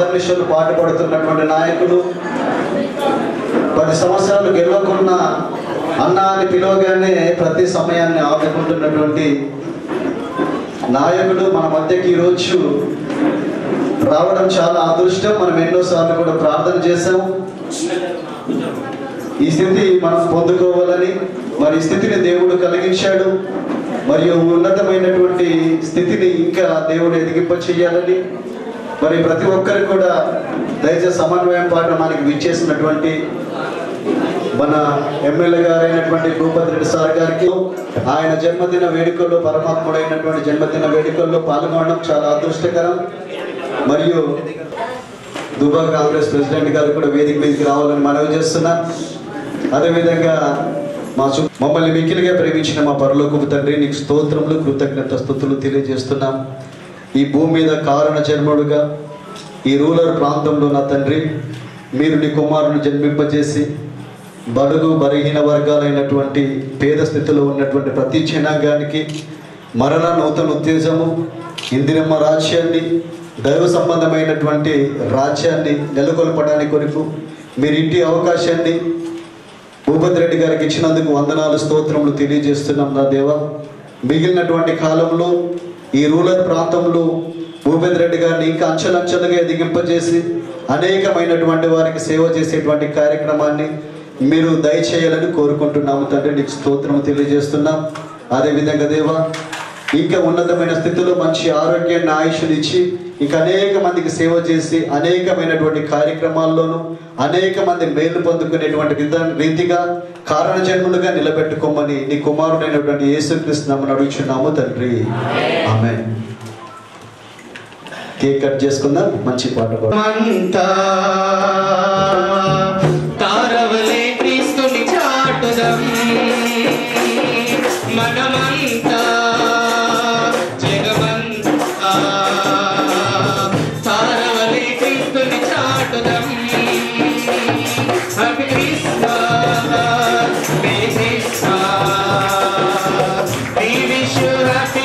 అహర్నిశలు పాటుపడుతున్నటువంటి నాయకులు పది సంవత్సరాలు గెలవకున్న అన్న అని పిలవగానే ప్రతి సమయాన్ని ఆదుకుంటున్నటువంటి నాయకుడు మన మధ్యకి ఈరోజు రావడం చాలా అదృష్టం మనం ఎన్నోసార్లు కూడా ప్రార్థన చేశాం ఈ స్థితి మనం పొందుకోవాలని మరి ఈ స్థితిని దేవుడు కలిగించాడు మరియు ఉన్నతమైనటువంటి స్థితిని ఇంకా దేవుడు ఎదిగింప చేయాలని మరి ప్రతి ఒక్కరికి కూడా దయచేసి సమన్వయం పాటు మనకి విచ్చేసినటువంటి మన ఎమ్మెల్యే గారైనటువంటి భూపతి రెడ్డి సార్ గారికి ఆయన జన్మదిన వేడుకల్లో పరమాత్ముడైనటువంటి జన్మదిన వేడుకల్లో పాల్గొనడం చాలా అదృష్టకరం మరియు దుబా కాంగ్రెస్ ప్రెసిడెంట్ గారు కూడా వేదిక మీదకి రావాలని మనవి చేస్తున్నా అదేవిధంగా మా చు మమ్మల్ని మిక్కిలిగా ప్రేమించిన మా పరలోకపు తండ్రి నీకు స్తోత్రములు కృతజ్ఞత స్థుతులు తెలియజేస్తున్నాం ఈ భూమి మీద కారణ జన్ముడుగా ఈ రూరల్ ప్రాంతంలో నా తండ్రి మీరు నీ కుమారుని జన్మింపజేసి బడుగు బలహీన వర్గాలైనటువంటి పేద స్థితిలో ఉన్నటువంటి ప్రతి జనాంగానికి మరణ నూతన ఉత్తేజము ఇందిరమ్మ రాజ్యాన్ని దైవ సంబంధమైనటువంటి రాజ్యాన్ని నెలకొల్పడానికి కొరకు మీరు ఇంటి అవకాశాన్ని భూపతి రెడ్డి గారికి ఇచ్చినందుకు వందనాలు స్తోత్రములు తెలియజేస్తున్నాం నా దేవ మిగిలినటువంటి కాలంలో ఈ రూరల్ ప్రాంతంలో భూపతి రెడ్డి గారిని ఇంకా అంచెలంచెలుగా ఎదిగింపజేసి అనేకమైనటువంటి వారికి సేవ చేసేటువంటి కార్యక్రమాన్ని మీరు దయచేయాలని కోరుకుంటున్నాము తండ్రి నీకు స్తోత్రము తెలియజేస్తున్నాం అదేవిధంగా దేవా ఇంకా ఉన్నతమైన స్థితిలో మంచి ఆరోగ్యాన్ని ఆయుష్ని ఇచ్చి ఇంకా అనేక మందికి సేవ చేసి అనేకమైనటువంటి కార్యక్రమాల్లోనూ అనేక మంది మేలు పొందుకునేటువంటి విధా రీతిగా కారణ జన్ములుగా నిలబెట్టుకోమని నీ కుమారుడైనటువంటి యేసుక్రీస్తునామని అడుగుచున్నాము తండ్రి ఆమె కేక్ కట్ చేసుకుందాం మంచి పాట పాడు మనమంతా తారవలే క్రీస్తుని చాటుదం మనమంతా జగమంతా తారవలే క్రీస్తుని చాటుదం happy Christmas merry Christmas We wish you happy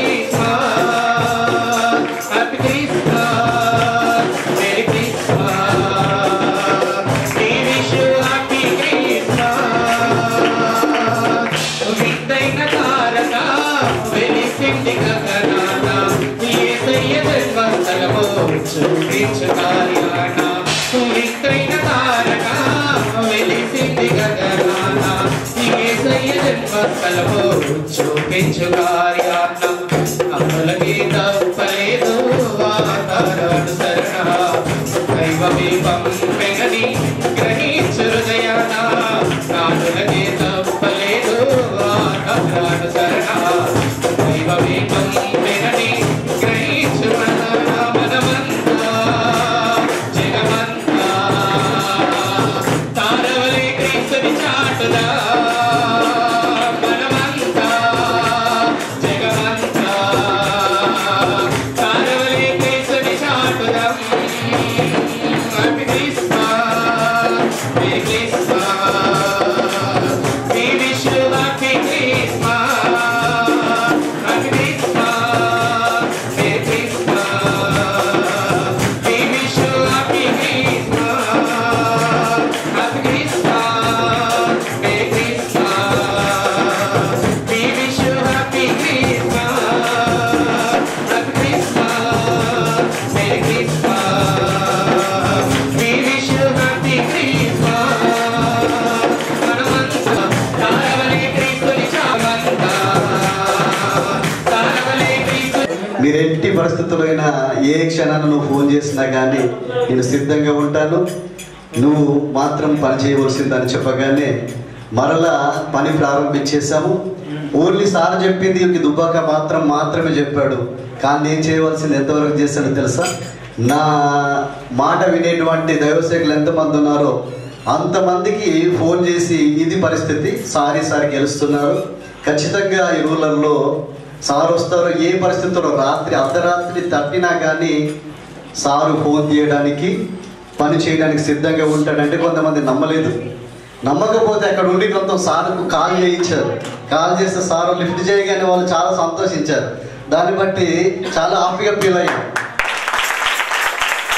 Christmas, happy Christmas, Merry Christmas. We wish you happy Christmas. వింతైన తారక వెలిసింది గగనాన, యేసయ్య జన్మస్థలము చూపించు కార్యాన. వింతైన తారక వెలిసింది గగనాన, యేసయ్య జన్మస్థలము చూపించు కార్యాన. అమలకి తప్పలేదు వాతారనుసరణ దైవమే పంపెగని గ్రహించు హృదయాన నానులకి తప్పలేదు వాతారనుసరణ దైవమే పంపెగని గ్రహించు ప్రధాన మనమంతా జగమంతా తారవలే క్రీస్తుని చాటుదా మనమంతా జగమంతా తారవలే క్రీస్తుని చాటుదా happy Christmas merry Christmas we wish you happy Christmas happy Christmas merry Christmas we wish you happy Christmas happy Christmas merry Christmas we wish you happy Christmas happy Christmas merry Christmas we wish you happy Christmas మనమంతా తారవలే క్రీస్తుని చామంతా తారవలే క్రీస్తుని మీరు ఎట్టి పరిస్థితుల్లో అయినా ఏ క్షణాన నువ్వు phone చేసినా కానీ నేను సిద్ధంగా ఉంటాను నువ్వు మాత్రం పని చేయవలసిందని చెప్పగానే మరలా పని ప్రారంభించేశాము ఓన్లీ సార్ చెప్పింది ఈ దుబ్బాక మాత్రం మాత్రమే చెప్పాడు కానీ నేను చేయవలసింది ఎంతవరకు చేశానో తెలుసా నా మాట వినేటువంటి దైవసేకులు ఎంతమంది ఉన్నారో అంతమందికి ఫోన్ చేసి ఇది పరిస్థితి సారీ సార్ గెలుస్తున్నారు ఖచ్చితంగా ఈ రూలర్లో సార్ వస్తారు ఏ పరిస్థితుల్లో రాత్రి అర్ధరాత్రి తట్టినా కానీ సారు ఫోన్ చేయడానికి పని చేయడానికి సిద్ధంగా ఉంటాడంటే కొంతమంది నమ్మలేదు నమ్మకపోతే అక్కడ ఉండి కొంత సార్కు కాల్ చేయించారు కాల్ చేస్తే సార్ లిఫ్ట్ చేయగానే వాళ్ళు చాలా సంతోషించారు దాన్ని బట్టి చాలా హ్యాపీగా ఫీల్ అయ్యాం ఓకే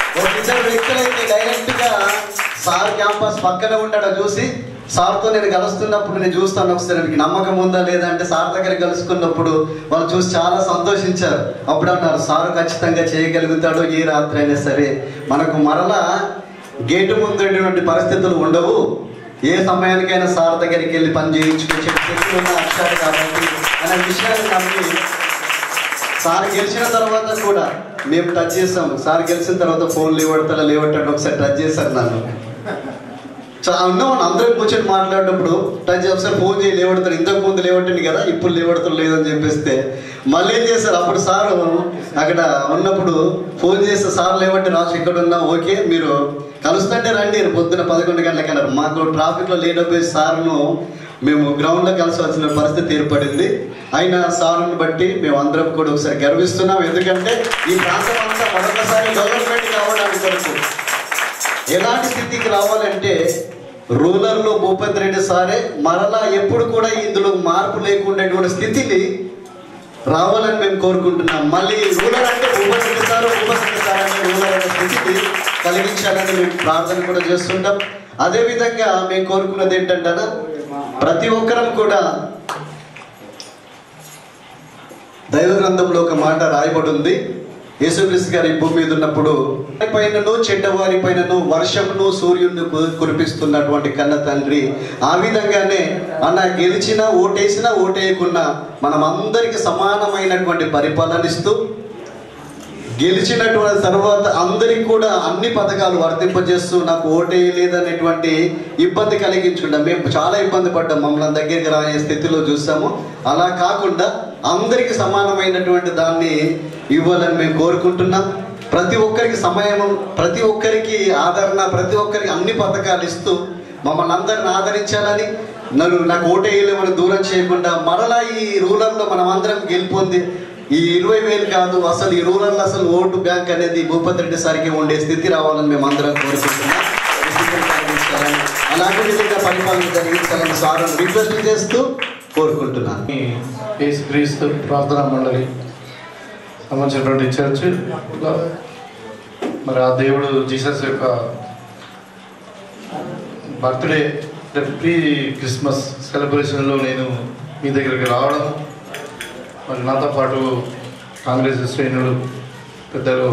ఇద్దరు వ్యక్తులైతే డైరెక్ట్ గా సార్ క్యాంపస్ పక్కన ఉండడం చూసి సార్తో నేను కలుస్తున్నప్పుడు నేను చూస్తాను ఒకసారి మీకు నమ్మకం ఉందా లేదా అంటే సార్ దగ్గర కలుసుకున్నప్పుడు వాళ్ళు చూసి చాలా సంతోషించారు అప్పుడు అన్నారు సార్ ఖచ్చితంగా చేయగలుగుతాడు ఏ రాత్రి అయినా సరే మనకు మరలా గేటు ముందు ఉండేటువంటి పరిస్థితులు ఉండవు ఏ సమయానికైనా సార్ దగ్గరికి వెళ్ళి పని చేయించుకొచ్చే శక్తి ఉన్న అక్షరాలు కాబట్టి అనే విషయాన్ని నమ్మి సార్ గెలిచిన తర్వాత కూడా మేము టచ్ చేసాం సార్ గెలిచిన తర్వాత ఫోన్ లేవడతా లేవట్టాడు ఒకసారి టచ్ చేశారు నన్ను చా- ఉన్నాం అందరం కూర్చొని మాట్లాడినప్పుడు టచ్ చేసి ఒకసారి ఫోన్ చేయి లేవడతాడు ఇంతకు ముందు లేవట్టండి కదా ఇప్పుడు లేవడతాడు లేదని చెప్పేస్తే మళ్ళీ ఏం చేశారు అప్పుడు సారు అక్కడ ఉన్నప్పుడు ఫోన్ చేస్తే సార్ లేవట్టి రాజు ఇక్కడ ఉన్నా ఓకే మీరు కలుస్తుంటే రండి పొద్దున పదకొండు గంటలకు అన్నారు మాకు ట్రాఫిక్లో లేట్ అయిపోయి సార్ను మేము గ్రౌండ్లో కలిసి వచ్చిన పరిస్థితి ఏర్పడింది అయినా సార్ని బట్టి మేము అందరం కూడా ఒకసారి గర్విస్తున్నాం ఎందుకంటే ఈ ప్రాంతం అంతా మరొకసారి డెవలప్మెంట్ కావడానికి కొరకు ఎలాంటి స్థితికి రావాలంటే రూరల్లో భూపతి రెడ్డి సారే మరలా ఎప్పుడు కూడా ఇందులో మార్పు లేకుండా స్థితిని రావాలని మేము కోరుకుంటున్నాం మళ్ళీ రూరల్ అంటే భూపతి రెడ్డి సారు భూపతి రెడ్డి సార్ అంటే రూరల్ అనే స్థితిని కలిగించాలని మేము ప్రార్థన కూడా చేస్తుంటాం అదే విధంగా మేము కోరుకున్నది ఏంటంటే ప్రతి ఒక్కరం కూడా దైవ గ్రంథంలో ఒక మాట రాయబడి ఉంది యేసుక్రీస్తు గారు ఈ భూమి మీద ఉన్నప్పుడు పైనను చెడ్డవారి పైనను వర్షమును సూర్యుడిని కు- కురిపిస్తున్నటువంటి కన్న తండ్రి ఆ విధంగానే అన్న గెలిచినా ఓటేసినా ఓటేయకున్నా మనం అందరికి సమానమైనటువంటి పరిపాలన ఇస్తూ గెలిచినటువంటి తర్వాత అందరికి కూడా అన్ని పథకాలు వర్తింపజేస్తూ నాకు ఓటేయలేదనేటువంటి ఇబ్బంది కలిగించుండ మేము చాలా ఇబ్బంది పడ్డాం మమ్మల్ని దగ్గరికి రాయే స్థితిలో చూసాము అలా కాకుండా అందరికి సమానమైనటువంటి దాన్ని ఇవ్వాలని మేము కోరుకుంటున్నాం ప్రతి ఒక్కరికి సమయం ప్రతి ఒక్కరికి ఆదరణ ప్రతి ఒక్కరికి అన్ని పథకాలు ఇస్తూ మమ్మల్ని అందరిని ఆదరించాలని నన్ను నాకు ఓటేయలేమని దూరం చేయకుండా మరలా ఈ రూరల్లో మనం అందరం గెలుపొంది ఈ ఇరవై వేలు కాదు అసలు ఈ రూరల్ అసలు ఓటు బ్యాంక్ అనేది భూపతి రెడ్డి సారికి ఉండే స్థితి రావాలని మేము అందరం కోరుకుంటున్నాం ఈ స్థితిని కలిగించాలని అలాంటి విధంగా పరిపాలన జరిగించాలని సార్ రిక్వెస్ట్ చేస్తూ కోరుకుంటున్నాను ఈ యేసుక్రీస్తు ప్రార్థనా మండలి సంబంధించినటువంటి చర్చ్ లో మరి ఆ దేవుడు జీసస్ యొక్క బర్త్డే ప్రీ క్రిస్మస్ సెలబ్రేషన్లో నేను మీ దగ్గరికి రావడం మరి నాతో పాటు కాంగ్రెస్ శ్రేణులు పెద్దలు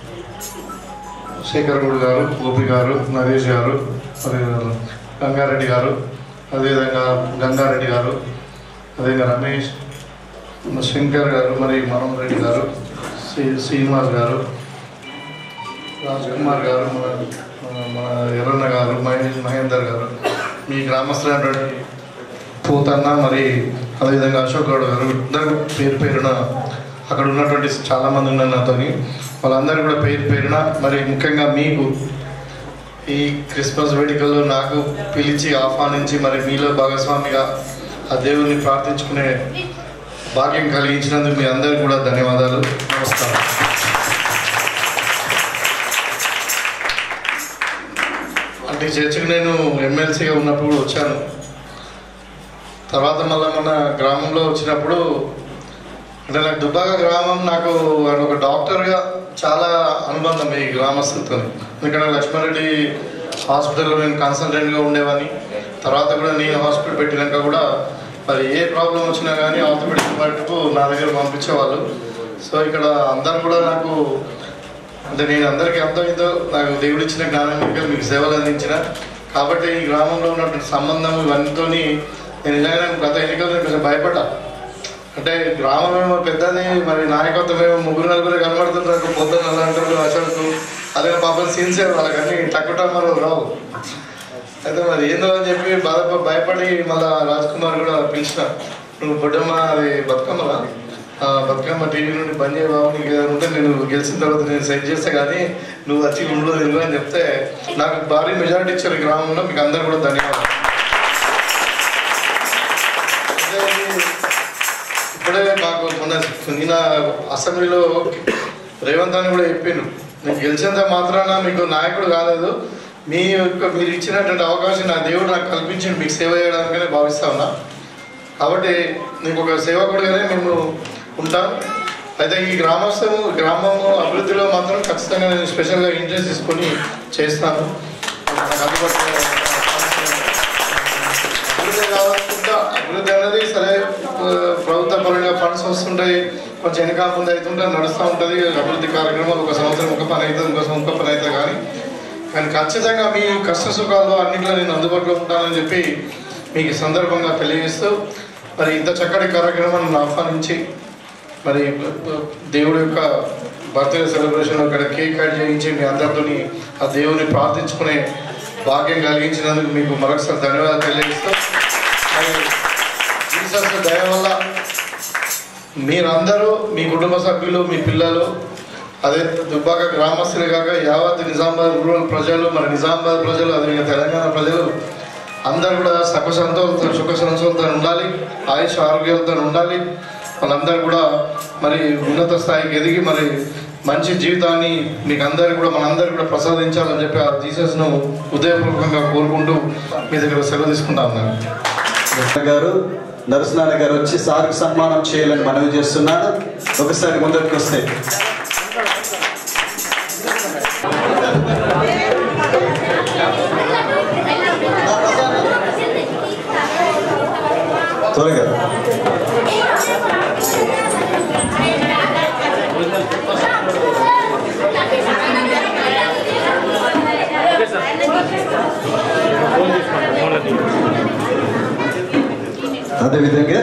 శేఖర్ గౌడ్ గారు గోపి గారు నరేష్ గారు మరి గంగారెడ్డి గారు అదేవిధంగా గంగారెడ్డి గారు అదేవిధంగా రమేష్ మన శంకర్ గారు మరి మనోహర్ రెడ్డి గారు శ్రీ శ్రీనివాస్ గారు రాజ్ కుమార్ గారు మన మన- మన ఎర్రన్న గారు మహేష్ మహేందర్ గారు మీ గ్రామస్తులైనటువంటి పూతన్న మరి అదేవిధంగా అశోక్ గౌడ్ గారు ఇద్దరు పేరు పేరున అక్కడ ఉన్నటువంటి చాలా మంది ఉన్నారు నాతోని వాళ్ళందరూ కూడా పేరు పేరున మరి ముఖ్యంగా మీకు ఈ క్రిస్మస్ వేడుకల్లో నాకు పిలిచి ఆహ్వానించి మరి మీలో భాగస్వామిగా ఆ దేవుని ప్రార్థించుకునే భాగ్యం కలిగించినందుకు మీ అందరికీ కూడా ధన్యవాదాలు నమస్కారం అంటే ఈ చర్చికి నేను ఎమ్మెల్సీగా ఉన్నప్పుడు కూడా వచ్చాను తర్వాత మళ్ళీ మన గ్రామంలో వచ్చినప్పుడు అంటే నాకు దుబ్బాక గ్రామం నాకు ఆయన ఒక డాక్టర్గా చాలా అనుబంధం ఈ గ్రామస్తులతో ఎందుకంటే లక్ష్మారెడ్డి హాస్పిటల్లో నేను కన్సల్టెంట్గా ఉండేవాడిని తర్వాత కూడా నేను హాస్పిటల్ పెట్టినాక కూడా మరి ఏ ప్రాబ్లం వచ్చినా కానీ ఆర్థోపెడిక్ మటుకు నా దగ్గర పంపించేవాళ్ళు సో ఇక్కడ అందరు కూడా నాకు అంటే నేను అందరికీ ఎంతో ఇంతో నాకు దేవుడు ఇచ్చిన జ్ఞానం మేరకు మీకు సేవలు అందించిన కాబట్టి ఈ గ్రామంలో ఉన్నటువంటి సంబంధం ఇవన్నీతో నేను నిజంగానే గత ఎన్నికల్లో నేను కొంచెం భయపడ్డా అంటే గ్రామం ఏమో పెద్దది మరి నాయకత్వం ఏమో ముగ్గురు నలుగురు కనబడుతుంటారు పొద్దున్న అలా అంటారు అశోక్ అదే పాపం సిన్సియర్ వాళ్ళకన్నీ తక్కువ రావు అయితే మరి ఏందో అని చెప్పి బాధప భయపడి మళ్ళా రాజ్ కుమార్ కూడా పిలిచిన నువ్వు బొడ్డమ్మ అది బతుకమ్మలా ఆ బతుకమ్మ టీవీ నుండి బంద్ చేయ బాబు నీకు ఏదైనా ఉంటే నేను గెలిచిన తర్వాత నేను సెట్ చేస్తా కానీ నువ్వు వచ్చి ఉండలో తెలియదు అని చెప్తే నాకు భారీ మెజారిటీ ఇచ్చారు ఈ గ్రామంలో మీకు అందరు కూడా ధన్యవాదాలు అయితే ఇప్పుడే మాకు మొన్న నిన్న అసెంబ్లీలో రేవంత్ అని కూడా చెప్పిండు నేను గెలిచేంత మాత్రాన మీకు నాయకుడు కాలేదు మీ యొక్క మీరు ఇచ్చినటువంటి అవకాశం నా దేవుడు నాకు కల్పించింది మీకు సేవ చేయడానికనే భావిస్తా ఉన్నా కాబట్టి నీకు ఒక సేవకుడిగానే మేము ఉంటాం అయితే ఈ గ్రామస్థము గ్రామము అభివృద్ధిలో మాత్రం ఖచ్చితంగా నేను స్పెషల్గా ఇంట్రెస్ట్ తీసుకొని చేస్తాను నాకు అందుబాటులో అభివృద్ధి కావాలనుకుంటా అభివృద్ధి అనేది సరే ఆ, ప్రభుత్వ పరంగా ఫండ్స్ వస్తుంటాయి కొంచెం వెనక ముందు అవుతుంటే నడుస్తూ ఉంటుంది అభివృద్ధి కార్యక్రమాలు ఒక సంవత్సరం ఒక పని అవుతుంది ఇంకో సంవత్సరం ఇంకో పని అవుతుంది కానీ కానీ ఖచ్చితంగా మీ కష్ట సుఖాల్లో అన్నింటిలో నేను అందుబాటులో ఉంటానని చెప్పి మీకు ఈ సందర్భంగా తెలియజేస్తూ మరి ఇంత చక్కటి కార్యక్రమాన్ని ఆహ్వానించి మరి దేవుడి యొక్క బర్త్డే సెలబ్రేషన్ అక్కడ కేక్ కట్ చేయించి మీ అందరితోని ఆ దేవుని ప్రార్థించుకునే భాగ్యం కలిగించినందుకు మీకు మరొకసారి ధన్యవాదాలు తెలియజేస్తూ మరి జీసస్ దయ వల్ల మీరందరూ మీ కుటుంబ సభ్యులు మీ పిల్లలు అదే దుబ్బాక గ్రామస్తులే కాక యావత్ నిజామాబాద్ రూరల్ ప్రజలు మరి నిజామాబాద్ ప్రజలు అదేవిధంగా తెలంగాణ ప్రజలు అందరూ కూడా సఖ సంతోషంతో సుఖ సంతోషంతో ఉండాలి ఆయుష్ ఆరోగ్యాలతో ఉండాలి వాళ్ళందరూ కూడా మరి ఉన్నత స్థాయికి ఎదిగి మరి మంచి జీవితాన్ని మీకు అందరికీ కూడా మనందరికీ కూడా ప్రసాదించాలని చెప్పి ఆ జీసస్ను హృదయపూర్వకంగా కోరుకుంటూ మీ దగ్గర సెలవు తీసుకుంటా ఉన్నాను గారు నరసనారాయణ గారు వచ్చి సార్కి సన్మానం చేయాలని మనవి చేస్తున్నాను ఒకసారి ముందరికి వస్తే త్వరగా అదేవిధంగా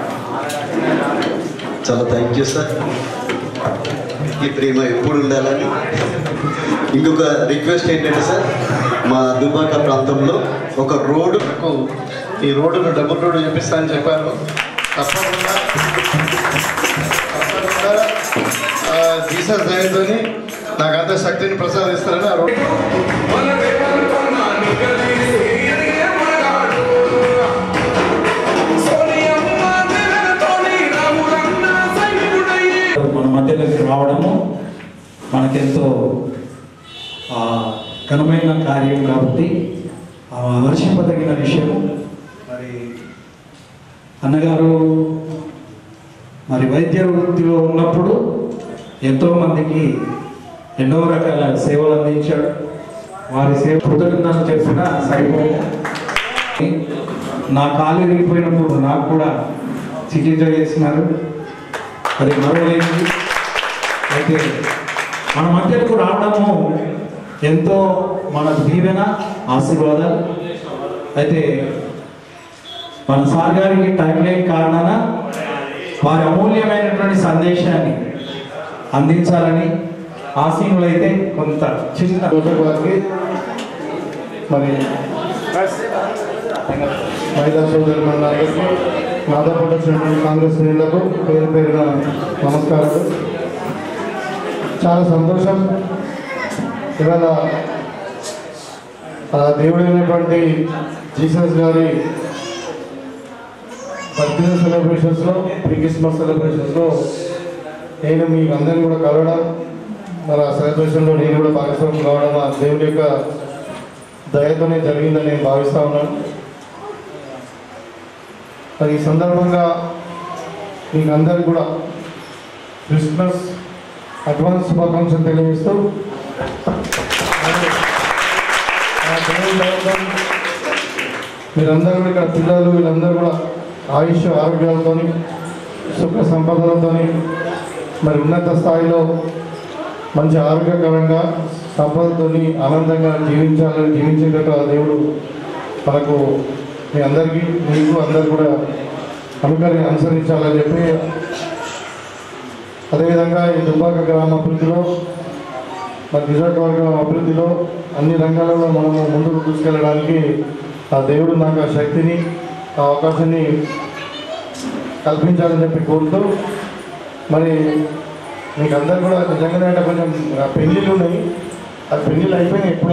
చాలా థ్యాంక్ యూ సార్ ఈ ప్రేమ ఎప్పుడు ఉండాలని ఇంకొక రిక్వెస్ట్ ఏంటంటే సార్ మా దుబాక ప్రాంతంలో ఒక రోడ్డు నాకు ఈ రోడ్డును డబుల్ రోడ్డు చూపిస్తా అని చెప్పారు తప్పకుండా తప్పకుండా ఆ, జీసస్ దయతోని నాకు అంత శక్తిని ప్రసాదిస్తారని ఆ రోడ్డు మన మధ్యలోకి రావడము మనకెంతో ఆ, ఘనమైన కార్యం కాబట్టి ఆ, హర్షింపదగిన విషయం మరి అన్నగారు మరి వైద్య వృత్తిలో ఉన్నప్పుడు ఎంతో మందికి ఎన్నో రకాల సేవలు అందించాడు వారి సేవ కృతజ్ఞతలు చెప్పిన సరిపోవు నా కాలు విరిగిపోయినప్పుడు నాకు కూడా చికిత్స చేసినారు అది మరవలేనిది అయితే మన మధ్యకు రావడము ఎంతో మన దీవెన ఆశీర్వాదాలు అయితే మన సార్ గారికి టైం లేని కారణాన వారి అమూల్యమైనటువంటి సందేశాన్ని అందించాలని ఆశీనులైతే కొంత చిన్న వారికి మరి మహిళా సోదరు మనందరికీ నాతో పాటు వచ్చినటువంటి కాంగ్రెస్ శ్రేణులకు పేరు పేరున నమస్కారాలు చాలా సంతోషం ఇవాళ ఆ దేవుడైనటువంటి జీసస్ గారి బర్త్డే సెలబ్రేషన్స్లో ప్రీ క్రిస్మస్ సెలబ్రేషన్స్లో నేను మీ అందరినీ కూడా కలవడం మరి ఆ సెలబ్రేషన్లో నేను కూడా భాగస్వామ్యం కావడం ఆ దేవుడి యొక్క దయతోనే జరిగిందని నేను భావిస్తా ఉన్నాను మరి ఈ సందర్భంగా మీకు అందరికి కూడా క్రిస్మస్ అడ్వాన్స్ శుభాకాంక్షలు తెలియజేస్తూ మరి ఆ దేవుని దయతో మీరందరూ కూడా ఇక్కడ పిల్లలు వీళ్ళందరూ కూడా ఆయుష్ ఆరోగ్యాలతోని సుఖ సంపదలతోని మరి ఉన్నత స్థాయిలో మంచి ఆరోగ్యకరంగా సంపదతోని ఆనందంగా జీవించాలని జీవించేటట్టు ఆ దేవుడు మనకు మీ అందరికీ మీకు అందరు కూడా అనుకరి అనుసరించాలని చెప్పి అదేవిధంగా ఈ దుబ్బాక గ్రామ అభివృద్ధిలో మరి నియోజకవర్గం అభివృద్ధిలో అన్ని రంగాలలో మనము ముందుకు తీసుకెళ్ళడానికి ఆ దేవుడు నాకు ఆ శక్తిని ఆ అవకాశాన్ని కల్పించాలని చెప్పి కోరుతూ మరి మీకు అందరు కూడా నిజంగానే అంటే కొంచెం ఆ పెళ్ళిళ్ళు ఉన్నాయి ఆ పెళ్ళిళ్ళు అయిపోయినాయి ఎప్పుడు